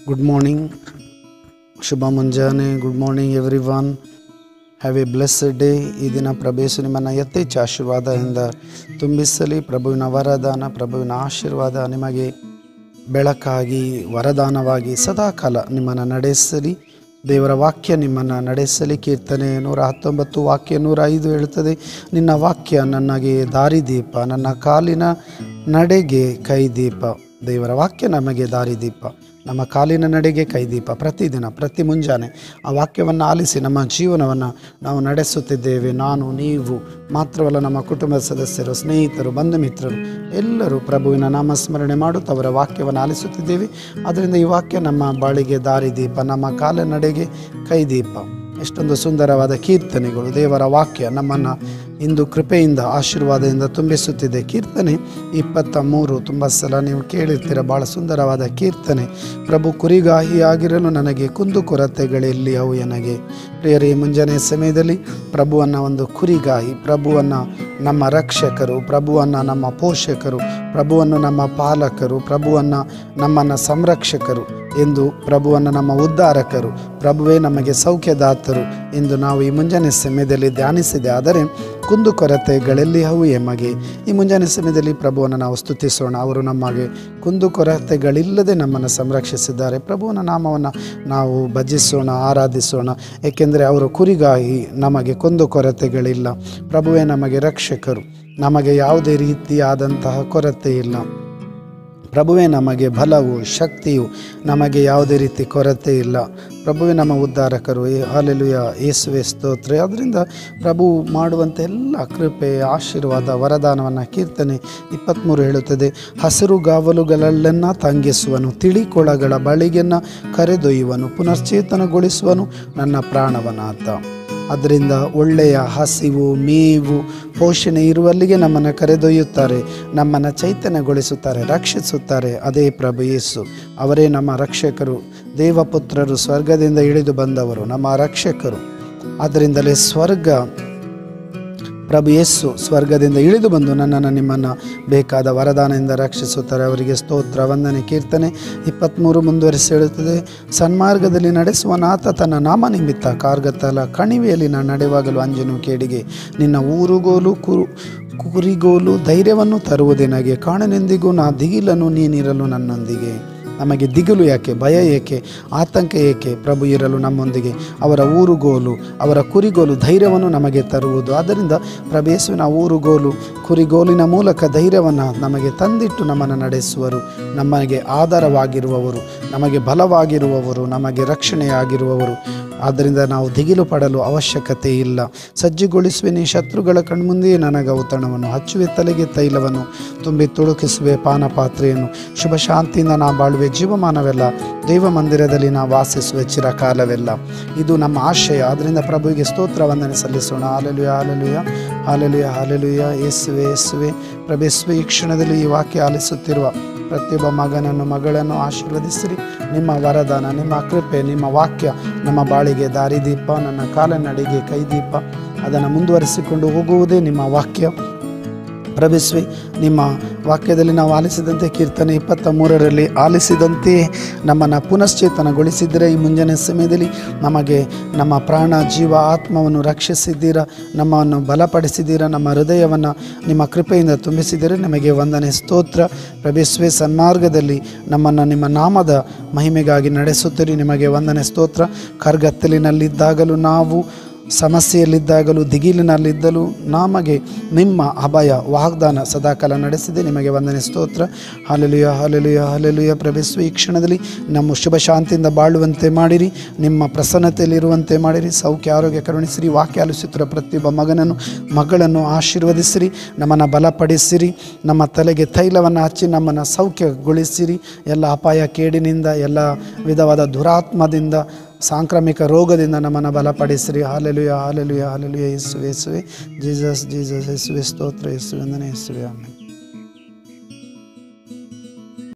good morning ಶುಭ ಮುಂಜಾನೆ good morning everyone have a blessed day ಈ ದಿನ ಪ್ರಭೇಸು ನಿಮ್ಮನ್ನು ಯಥೇಚ್ಛ ಆಶೀರ್ವಾದದಿಂದ ತುಂಬಿಸಲಿ ಪ್ರಭುವಿನ ವರದಾನ ಪ್ರಭುವಿನ ಆಶೀರ್ವಾದ ನಿಮಗೆ ಬೆಳಕಾಗಿ ವರದಾನವಾಗಿ ಸದಾಕಾಲ ನಿಮ್ಮನ್ನು ನಡೆಸಲಿ ದೇವರ ವಾಕ್ಯ ನಿಮ್ಮನ್ನು ನಡೆಸಲಿ ಕೀರ್ತನೆ ನೂರ ಹತ್ತೊಂಬತ್ತು ವಾಕ್ಯ ನೂರ ಐದು ಹೇಳುತ್ತದೆ ನಿನ್ನ ವಾಕ್ಯ ನನಗೆ ದಾರಿದೀಪ ನನ್ನ ಕಾಲಿನ ನಡೆಗೆ ಕೈದೀಪ ದೇವರ ವಾಕ್ಯ ನಮಗೆ ದಾರಿದೀಪ ನಮ್ಮ ಕಾಲಿನ ನಡೆಗೆ ಕೈದೀಪ ಪ್ರತಿದಿನ ಪ್ರತಿ ಮುಂಜಾನೆ ಆ ವಾಕ್ಯವನ್ನು ಆಲಿಸಿ ನಮ್ಮ ಜೀವನವನ್ನು ನಾವು ನಡೆಸುತ್ತಿದ್ದೇವೆ ನಾನು ನೀವು ಮಾತ್ರವಲ್ಲ ನಮ್ಮ ಕುಟುಂಬದ ಸದಸ್ಯರು ಸ್ನೇಹಿತರು ಬಂಧು ಮಿತ್ರರು ಎಲ್ಲರೂ ಪ್ರಭುವಿನ ನಾಮಸ್ಮರಣೆ ಮಾಡುತ್ತಾ ಅವರ ವಾಕ್ಯವನ್ನು ಆಲಿಸುತ್ತಿದ್ದೇವೆ ಅದರಿಂದ ಈ ವಾಕ್ಯ ನಮ್ಮ ಬಾಳಿಗೆ ದಾರಿದೀಪ ನಮ್ಮ ಕಾಲ ನಡೆಗೆ ಕೈದೀಪ ಎಷ್ಟೊಂದು ಸುಂದರವಾದ ಕೀರ್ತನೆಗಳು ದೇವರ ವಾಕ್ಯ ನಮ್ಮನ್ನು ಇಂದು ಕೃಪೆಯಿಂದ ಆಶೀರ್ವಾದದಿಂದ ತುಂಬಿಸುತ್ತಿದೆ ಕೀರ್ತನೆ ಇಪ್ಪತ್ತ ಮೂರು ತುಂಬ ಸಲ ನೀವು ಕೇಳಿರ್ತೀರ ಭಾಳ ಸುಂದರವಾದ ಕೀರ್ತನೆ ಪ್ರಭು ಕುರಿಗಾಹಿ ಆಗಿರಲು ನನಗೆ ಕುಂದು ಕೊರತೆಗಳೆಲ್ಲಿ ಅವು ನನಗೆ ಪ್ರಿಯರೇ ಮುಂಜಾನೆ ಸಮಯದಲ್ಲಿ ಪ್ರಭುವನ್ನು ಒಂದು ಕುರಿಗಾಹಿ ಪ್ರಭುವನ್ನು ನಮ್ಮ ರಕ್ಷಕರು ಪ್ರಭುವನ್ನು ನಮ್ಮ ಪೋಷಕರು ಪ್ರಭುವನ್ನು ನಮ್ಮ ಪಾಲಕರು ಪ್ರಭುವನ್ನು ನಮ್ಮನ್ನು ಸಂರಕ್ಷಕರು ಎಂದು ಪ್ರಭುವನ್ನು ನಮ್ಮ ಉದ್ಧಾರಕರು ಪ್ರಭುವೇ ನಮಗೆ ಸೌಖ್ಯದಾತರು ಎಂದು ನಾವು ಈ ಮುಂಜಾನೆ ಸಮಯದಲ್ಲಿ ಧ್ಯಾನಿಸಿದೆ ಆದರೆ ಕುಂದು ಕೊರತೆಗಳೆಲ್ಲಿ ಅವು ಎಮಗೆ ಈ ಮುಂಜಾನೆ ಸಮಯದಲ್ಲಿ ಪ್ರಭುವನ್ನು ನಾವು ಸ್ತುತಿಸೋಣ ಅವರು ನಮಗೆ ಕುಂದು ಕೊರತೆಗಳಿಲ್ಲದೆ ನಮ್ಮನ್ನು ಸಂರಕ್ಷಿಸಿದ್ದಾರೆ ಪ್ರಭುವನ ನಾಮವನ್ನು ನಾವು ಭಜಿಸೋಣ ಆರಾಧಿಸೋಣ ಏಕೆಂದರೆ ಅವರು ಕುರಿಗಾಗಿ ನಮಗೆ ಕುಂದು ಕೊರತೆಗಳಿಲ್ಲ ಪ್ರಭುವೇ ನಮಗೆ ರಕ್ಷಕರು ನಮಗೆ ಯಾವುದೇ ರೀತಿಯಾದಂತಹ ಕೊರತೆ ಇಲ್ಲ ಪ್ರಭುವೇ ನಮಗೆ ಬಲವು ಶಕ್ತಿಯು ನಮಗೆ ಯಾವುದೇ ರೀತಿ ಕೊರತೆ ಇಲ್ಲ ಪ್ರಭುವೇ ನಮ್ಮ ಉದ್ಧಾರಕರು ಹಾಲೆಲುಯ ಯೇಸುವೆ ಸ್ತೋತ್ರ ಅದರಿಂದ ಪ್ರಭು ಮಾಡುವಂಥ ಎಲ್ಲ ಕೃಪೆ ಆಶೀರ್ವಾದ ವರದಾನವನ್ನು ಕೀರ್ತನೆ ಇಪ್ಪತ್ತ್ಮೂರು ಹೇಳುತ್ತದೆ ಹಸಿರು ಗಾವಲುಗಳಲ್ಲೆನ್ನ ತಂಗಿಸುವನು ತಿಳಿಕೊಳಗಳ ಬಳಿಗೆನ್ನ ಕರೆದೊಯ್ಯುವನು ಪುನಶ್ಚೇತನಗೊಳಿಸುವನು ನನ್ನ ಪ್ರಾಣವನಾಥ ಅದರಿಂದ ಒಳ್ಳೆಯ ಹಸಿವು ಮೇವು ಪೋಷಣೆ ಇರುವಲ್ಲಿಗೆ ನಮ್ಮನ್ನು ಕರೆದೊಯ್ಯುತ್ತಾರೆ ನಮ್ಮನ್ನು ಚೈತನ್ಯಗೊಳಿಸುತ್ತಾರೆ ರಕ್ಷಿಸುತ್ತಾರೆ ಅದೇ ಪ್ರಭು ಯೇಸು ಅವರೇ ನಮ್ಮ ರಕ್ಷಕರು ದೇವಪುತ್ರರು ಸ್ವರ್ಗದಿಂದ ಇಳಿದು ಬಂದವರು ನಮ್ಮ ರಕ್ಷಕರು ಆದ್ದರಿಂದಲೇ ಸ್ವರ್ಗ ಪ್ರಭು ಯೇಸು ಸ್ವರ್ಗದಿಂದ ಇಳಿದು ಬಂದು ನನ್ನನ್ನು ನಿಮ್ಮನ್ನು ಬೇಕಾದ ವರದಾನದಿಂದ ರಕ್ಷಿಸುತ್ತಾರೆ ಅವರಿಗೆ ಸ್ತೋತ್ರ ವಂದನೆ ಕೀರ್ತನೆ ಇಪ್ಪತ್ತ್ಮೂರು ಮುಂದುವರಿಸಿ ಹೇಳುತ್ತದೆ ಸನ್ಮಾರ್ಗದಲ್ಲಿ ನಡೆಸುವನಾತ ತನ್ನ ನಾಮ ನಿಮಿತ್ತ ಕಾರ್ಗತ್ತಲ ಕಣಿವೆಯಲ್ಲಿ ನಾನು ನಡೆವಾಗಲು ಅಂಜನು ಕೇಡಿಗೆ ನಿನ್ನ ಊರುಗೋಲು ಕುರು ಕುರಿಗೋಲು ಧೈರ್ಯವನ್ನು ತರುವುದೇನಗೆ ಕಾಣನೆಂದಿಗೂ ನಾ ದಿಗಿಲನ್ನು ನೀನಿರಲು ನನ್ನೊಂದಿಗೆ ನಮಗೆ ದಿಗಿಲು ಯಾಕೆ ಭಯ ಏಕೆ ಆತಂಕ ಏಕೆ ಪ್ರಭು ಇರಲು ನಮ್ಮೊಂದಿಗೆ ಅವರ ಊರುಗೋಲು ಅವರ ಕುರಿಗೋಲು ಧೈರ್ಯವನ್ನು ನಮಗೆ ತರುವುದು ಆದ್ದರಿಂದ ಪ್ರಭೇಸುವಿನ ಊರುಗೋಲು ಕುರಿಗೋಲಿನ ಮೂಲಕ ಧೈರ್ಯವನ್ನು ನಮಗೆ ತಂದಿಟ್ಟು ನಮ್ಮನ್ನು ನಡೆಸುವರು ನಮಗೆ ಆಧಾರವಾಗಿರುವವರು ನಮಗೆ ಬಲವಾಗಿರುವವರು ನಮಗೆ ರಕ್ಷಣೆಯಾಗಿರುವವರು ಆದ್ದರಿಂದ ನಾವು ದಿಗಿಲು ಪಡಲು ಅವಶ್ಯಕತೆ ಇಲ್ಲ ಸಜ್ಜುಗೊಳಿಸುವೆ ನೀ ಶತ್ರುಗಳ ಕಣ್ಮುಂದೆಯೇ ನನಗೆ ಔತಣವನ್ನು ಹಚ್ಚುವೆ ತಲೆಗೆ ತೈಲವನ್ನು ತುಂಬಿ ತುಳುಕಿಸುವೆ ಪಾನಪಾತ್ರೆಯನ್ನು ಶುಭ ಶಾಂತಿಯಿಂದ ನಾ ಬಾಳುವೆ ಜೀವಮಾನವೆಲ್ಲ ದೇವ ಮಂದಿರದಲ್ಲಿ ನಾ ವಾಸಿಸುವೆ ಚಿರಕಾಲವೆಲ್ಲ ಇದು ನಮ್ಮ ಆಶಯ ಆದ್ದರಿಂದ ಪ್ರಭುವಿಗೆ ಸ್ತೋತ್ರ ವಂದನೆ ಸಲ್ಲಿಸೋಣ ಹಾಲೆಲುಯ ಹಾಲೆಲುಯ ಹಾಲೆಲುಯ ಹಾಲೆಲುಯ ಯೇಸುವೆ ಯೇಸುವೆ ಪ್ರಭೇಸುವೆ ಈ ಕ್ಷಣದಲ್ಲಿ ಈ ವಾಕ್ಯ ಆಲಿಸುತ್ತಿರುವ ಪ್ರತಿಯೊಬ್ಬ ಮಗನನ್ನು ಮಗಳನ್ನು ಆಶೀರ್ವದಿಸಿರಿ ನಿಮ್ಮ ವರದಾನ ನಿಮ್ಮ ಕೃಪೆ ನಿಮ್ಮ ವಾಕ್ಯ ನಮ್ಮ ಬಾಳಿಗೆ ದಾರಿದೀಪ ನನ್ನ ಕಾಲನಡಿಗೆ ಕೈದೀಪ ಅದನ್ನು ಮುಂದುವರಿಸಿಕೊಂಡು ಹೋಗುವುದೇ ನಿಮ್ಮ ವಾಕ್ಯ ಪ್ರಭೇಸ್ವಿ ನಿಮ್ಮ ವಾಕ್ಯದಲ್ಲಿ ನಾವು ಆಲಿಸಿದಂತೆ ಕೀರ್ತನೆ ಇಪ್ಪತ್ತ ಮೂರರಲ್ಲಿ ಆಲಿಸಿದಂತೆಯೇ ನಮ್ಮನ್ನು ಪುನಶ್ಚೇತನಗೊಳಿಸಿದರೆ ಈ ಮುಂಜಾನೆ ಸಮಯದಲ್ಲಿ ನಮಗೆ ನಮ್ಮ ಪ್ರಾಣ ಜೀವ ಆತ್ಮವನ್ನು ರಕ್ಷಿಸಿದ್ದೀರಾ ನಮ್ಮನ್ನು ಬಲಪಡಿಸಿದ್ದೀರಾ ನಮ್ಮ ಹೃದಯವನ್ನು ನಿಮ್ಮ ಕೃಪೆಯಿಂದ ತುಂಬಿಸಿದರೆ ನಿಮಗೆ ವಂದನೆ ಸ್ತೋತ್ರ ಪ್ರಭೇಸ್ವೆ ಸನ್ಮಾರ್ಗದಲ್ಲಿ ನಮ್ಮನ್ನು ನಿಮ್ಮ ನಾಮದ ಮಹಿಮೆಗಾಗಿ ನಡೆಸುತ್ತೀರಿ ನಿಮಗೆ ವಂದನೆ ಸ್ತೋತ್ರ ಕರ್ಗತ್ತಲಿನಲ್ಲಿದ್ದಾಗಲೂ ನಾವು ಸಮಸ್ಯೆಯಲ್ಲಿದ್ದಾಗಲೂ ದಿಗಿಲಿನಲ್ಲಿದ್ದಲೂ ನಮಗೆ ನಿಮ್ಮ ಅಭಯ ವಾಗ್ದಾನ ಸದಾಕಾಲ ನಡೆಸಿದೆ ನಿಮಗೆ ವಂದನೆ ಸ್ತೋತ್ರ ಹಾಲೆಲುಯ ಹಾಲೆಲುಯ ಹಾಲೆಲುಯ ಪ್ರವೇಶಿಸುವ ಈ ಕ್ಷಣದಲ್ಲಿ ನಮ್ಮ ಶುಭ ಶಾಂತಿಯಿಂದ ಬಾಳುವಂತೆ ಮಾಡಿರಿ ನಿಮ್ಮ ಪ್ರಸನ್ನತೆಯಲ್ಲಿರುವಂತೆ ಮಾಡಿರಿ ಸೌಖ್ಯ ಆರೋಗ್ಯ ಕರುಣಿಸಿರಿ ವಾಕ್ಯ ಆಲಿಸುತ್ತಿರುವ ಪ್ರತಿಯೊಬ್ಬ ಮಗನನ್ನು ಮಗಳನ್ನು ಆಶೀರ್ವದಿಸಿರಿ ನಮ್ಮನ್ನು ಬಲಪಡಿಸಿರಿ ನಮ್ಮ ತಲೆಗೆ ತೈಲವನ್ನು ಹಚ್ಚಿ ನಮ್ಮನ್ನು ಸೌಖ್ಯಗೊಳಿಸಿರಿ ಎಲ್ಲ ಅಪಾಯ ಕೇಡಿನಿಂದ ಎಲ್ಲ ವಿಧವಾದ ದುರಾತ್ಮದಿಂದ ಸಾಂಕ್ರಾಮಿಕ ರೋಗದಿಂದ ನಮ್ಮನ್ನು ಬಲಪಡಿಸಿರಿ ಹಾಲೆಲುಯ ಹಾಲೆಲುಯ ಹಾಲೆಲುಯ ಯೇಸುವೆ ಯೇಸುವೆ ಜೀಸಸ್ ಜೀಸಸ್ ಯೇಸುವೆ ಸ್ತೋತ್ರ ಯೇಸುವೆ ವಂದನೆ ಯೇಸುವೆ ಆಮೇಲೆ